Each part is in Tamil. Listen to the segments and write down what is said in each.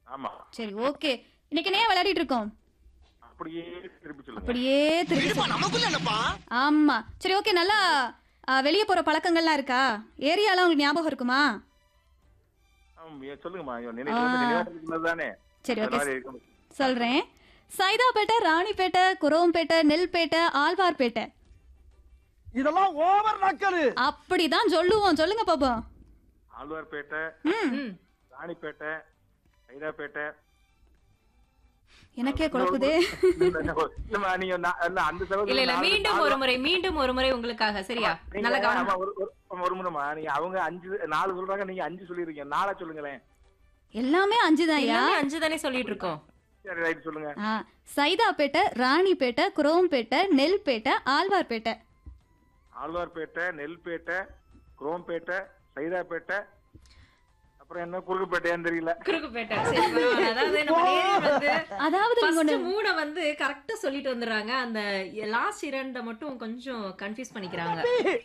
ஆமா சரி ஓகே இன்னைக்கு என்ன விளையாடிட்டு இருக்கோம் அப்படியே திருப்பி சொல்லுங்க அப்படியே திருப்பி சொல்லு. நமக்குள்ள என்னப்பா ஆமா சரி ஓகே நல்லா வெளியே போற பழக்கங்கள்லாம் இருக்கா ஏரியாலாம் உங்களுக்கு ஞாபகம் இருக்குமா ஆம், ஏ, சொல்லுங்கம்மா ஐயோ, நினைவு வந்து நினைவாட்டத்துக்குள்ளது தானே சரி அந்த ஓகே மாதிரி இருக்கணும். சொல்றேன் சைதாப்பேட்டை ராணிப்பேட்டை குரோம்பேட்டை நெல்பேட்டை ஆழ்வார்பேட்டை இதெல்லாம் ஓவர் நக்கலு அப்படிதான் சொல்லுவோம் சொல்லுங்க பாப்போம் ஆழ்வார்பேட்டை ம் ராணிப்பேட்டை சைதாப்பேட்டை எனக்கே குழப்புதே இல்லம்மா, நீங்க நா- இல்ல, அந்த சகோதரி இல்ல இல்ல நாலு- மீண்டும் நாலு- ஒரு முறை மீண்டும் ஒரு முறை உங்களுக்காக சரியா நீங்க- நல்ல ஆமா, கவனம் ஒரு- ஒரு- ஒரு முறைமா நீங்க அவங்க அஞ்சு நாலு சொல்றாங்க நீங்க அஞ்சு சொல்லிருக்கீங்க நாலா சொல்லுங்களேன் எல்லாமே அஞ்சுதான்யா எல்லாமே அஞ்சு தானே சொல்லிட்டு இருக்கோம் சரி ரைட் சொல்லுங்க ஆ, சைதாப்பேட்டை ராணிப்பேட்டை குரோம்பேட்டை நெல்பேட்டை ஆழ்வார்பேட்டை ஆழ்வார்பேட்டை நெல்பேட்டை குரோம்பேட்டை சைதாப்பேட்டை அப்புறம் என்ன குறுக்குப்பேட்டையான்னு தெரியல குறுக்குப்பேட்டை சரி பரவாயில்ல. அதாவது நம்ம நேயர் வந்து அதாவது நீங்க first ஒண்ணு மூணை வந்து கரெக்டா சொல்லிட்டு வந்துடுறாங்க அந்த லாஸ்ட் இரண்ட மட்டும் கொஞ்சம் கன்ஃபியூஸ் பண்ணிக்கிறாங்க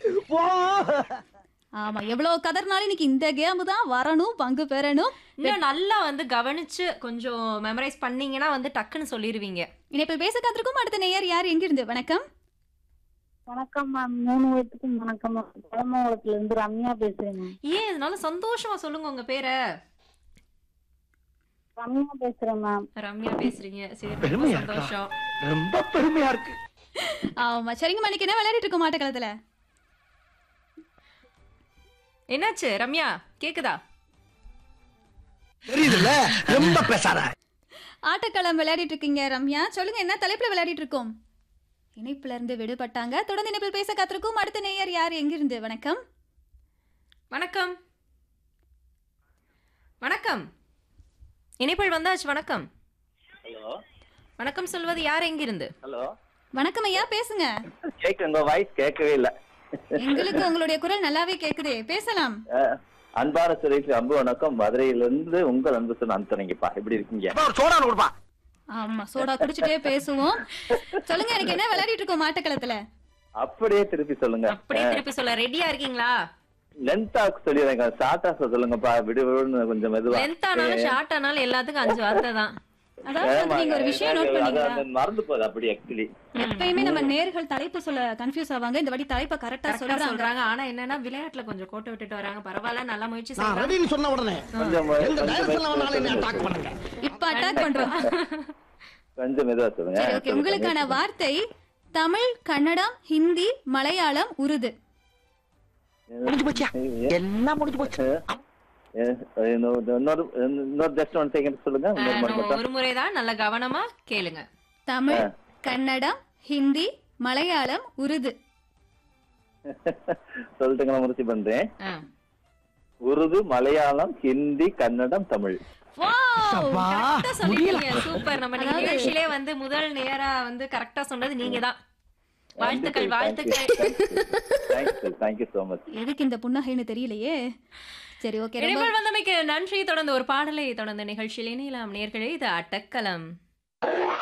ஆமா எவ்வளவு கதர்னாலும் இன்னைக்கு இந்த கேம் தான் வரணும் பங்கு பெறணும் இன்னும் நல்லா வந்து கவனிச்சு கொஞ்சம் மெமரைஸ் பண்ணீங்கன்னா வந்து டக்குன்னு சொல்லிருவீங்க இணைப்பில் பேச காத்திருக்கும் அடுத்த நேயர் யார் எங்கிருந்து வணக்கம் வணக்கம் மேம் மூணு பேத்துக்கும் வணக்கம் மேம் குளமங்கலத்துல இருந்து ரம்யா பேசுறேன் மேம் ஏன் இதனால சந்தோஷமா சொல்லுங்க உங்க பேரை ரம்யா பேசுறேன் மேம் ரம்யா பேசுறீங்க சரி ரொம்ப பெருமையா இருக்கா? சந்தோஷம் ரொம்ப பெருமையா இருக்கு ஆமா சரிங்க மணிக்கு என்ன விளையாடிட்டு இருக்கோம் ஆட்டக்களத்துல என்னாச்சு ரம்யா கேக்குதா தெரியுதுல்ல ரொம்ப பேசாத ஆட்டக்களம் விளையாடிட்டு இருக்கீங்க ரம்யா சொல்லுங்க என்ன தலைப்புல விளையாடிட்டு இருக்கோம் இணைப்புல இருந்து விடுபட்டாங்க தொடர்ந்து இணைப்பில் பேச காத்திருக்கும் அடுத்த நேயர் யார் எங்கிருந்து வணக்கம் வணக்கம் வணக்கம் இணைப்பில் வந்தாச்சு வணக்கம் ஹலோ வணக்கம் சொல்வது யார் எங்கிருந்து ஹலோ வணக்கம் ஐயா பேசுங்க கேக்கு உங்க வாய்ஸ் கேட்கவே இல்ல எங்களுக்கு உங்களுடைய குரல் நல்லாவே கேக்குதே பேசலாம் அஹ், அன்பான சுரேஷ் அன்பு வணக்கம் மதுரையிலிருந்து உங்கள் அன்பு சொன்ன அந்தனிங்கப்பா எப்படி இருக்கீங்க ஒரு சோடா கொடுப்பா ஆமா சோடா குடிச்சிட்டே பேசுவோம் சொல்லுங்க எனக்கு என்ன விளையாடிட்டு இருக்கோம் ஆட்டக்களத்துல அப்படியே திருப்பி சொல்லுங்க அப்படியே திருப்பி சொல்ல ரெடியா இருக்கீங்களா லென்த்தா சொல்லிடுறேங்க ஷார்ட்டா சொல்லுங்கப்பா விடு விடுன்னு கொஞ்சம் மெதுவா லென்த் ஆனாலும் ஷார்ட் ஆனாலும் எல்லாத்துக்கும் அஞ்சு வார்த்தை தான் அதாவது வந்து நீங்க ஒரு விஷயம் நோட் அது பண்ணீங்களா அந்த மறந்து போகுது அப்படி ஆக்சுவலி எப்பயுமே நம்ம நேர்கள் தலைப்பு சொல்ல கன்ஃபியூஸ் ஆவாங்க இந்த வாட்டி தலைப்பை கரெக்டா கரெக்டா சொல்றாங்க சொல்றாங்க ஆனா என்னன்னா விளையாட்டுல கொஞ்சம் கோட்டை விட்டுட்டு வராங்க பரவாயில்ல நல்ல முயற்சி நான் செய்யறாங்க ரெடின்னு சொன்ன உடனே கொஞ்சம் எந்த கொஞ்சம் டைரக்ஷன்ல வேணாலும் என்ன மெதுவா அட்டாக் பண்ணுங்க இப்ப அட்டாக் பண்றோம் கொஞ்சம் மெதுவா சொல்லுங்க சரி ஓகே உங்களுக்கான வார்த்தை தமிழ் கன்னடம் ஹிந்தி மலையாளம் உருது முடிஞ்சு போச்சியா எல்லாம் முடிஞ்சு போச்சு அஹ், இன்னொரு இன்னொரு இன்னொரு ஜஸ்ட் ஒன் செகண்ட் சொல்லுங்க இன்னொரு முறை மட்டும். ஒரு முறைதான் நல்ல கவனமா கேளுங்க தமிழ் ஆ. கன்னடம் ஹிந்தி மலையாளம் உருது சொல்லட்டுங்களா முயற்சி பண்றேன் ஆ. உருது மலையாளம் ஹிந்தி கன்னடம் தமிழ் வாவ் அப்பா, கரெக்டா சொல்லிட்டீங்க சூப்பர் நம்ம இன்னைக்கு அதாவது- நிகழ்ச்சியிலே வந்து முதல் நேரா வந்து கரெக்டா சொன்னது நீங்க தான் வாழ்த்துக்கள் வாழ்த்துக்கள் தேங்க்யூ தேங்க்யூ சோ மச் எதுக்கு இந்த புன்னகைன்னு தெரியலையே சரி ஓகே ரொம்ப இனிமேல் வந்தமைக்கு நன்றி தொடர்ந்து ஒரு பாடலை தொடர்ந்து நிகழ்ச்சியில் இணையலாம் நேர்களே இது அட்டக்கலம்